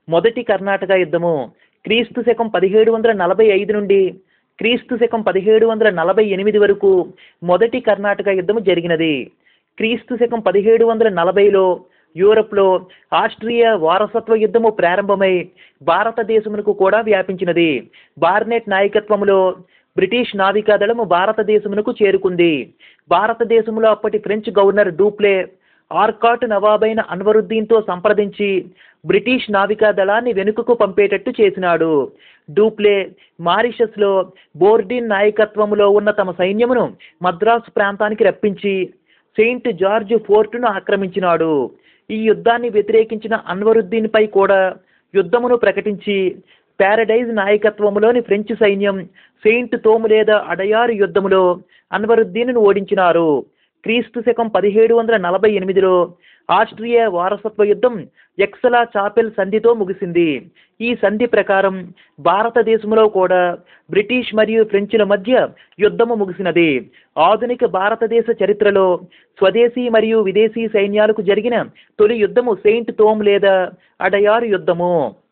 మొదటి కర్ణాటక యుద్ధము క్రీస్తు శకం పదిహేడు వందల నలభై ఐదు నుండి క్రీస్తు శకం పదిహేడు వందల నలభై ఎనిమిది వరకు మొదటి కర్ణాటక యుద్ధము జరిగినది క్రీస్తు శకం పదిహేడు వందల నలభైలో యూరప్లో ఆస్ట్రియా వారసత్వ యుద్ధము ప్రారంభమై భారతదేశమునకు కూడా వ్యాపించినది బార్నెట్ నాయకత్వములో బ్రిటిష్ నావికాదళము భారతదేశమునకు చేరుకుంది భారతదేశంలో అప్పటి ఫ్రెంచ్ గవర్నర్ డూప్లే ఆర్కాట్ నవాబైన అన్వరుద్దీన్తో సంప్రదించి బ్రిటిష్ నావికా దళాన్ని వెనుకకు పంపేటట్టు చేసినాడు డూప్లే మారిషస్లో బోర్డిన్ నాయకత్వములో ఉన్న తమ సైన్యమును మద్రాసు ప్రాంతానికి రప్పించి సెయింట్ జార్జ్ ఫోర్టును ఆక్రమించినాడు ఈ యుద్ధాన్ని వ్యతిరేకించిన అన్వరుద్దీన్పై కూడా యుద్ధమును ప్రకటించి ప్యారడైజ్ నాయకత్వములోని ఫ్రెంచ్ సైన్యం సెయింట్ తోము లేదా అడయారు యుద్ధములో అన్వరుద్దీన్ను ఓడించినారు క్రీస్తు శకం పదిహేడు వందల నలభై ఎనిమిదిలో ఆస్ట్రియా వారసత్వ యుద్ధం ఎక్సలా చాపెల్ సంధితో ముగిసింది ఈ సంధి ప్రకారం భారతదేశంలో కూడా బ్రిటిష్ మరియు ఫ్రెంచ్ల మధ్య యుద్ధము ముగిసినది ఆధునిక భారతదేశ చరిత్రలో స్వదేశీ మరియు విదేశీ సైన్యాలకు జరిగిన తొలి యుద్ధము సెయింట్ తోమ్ లేదా అడయారు యుద్ధము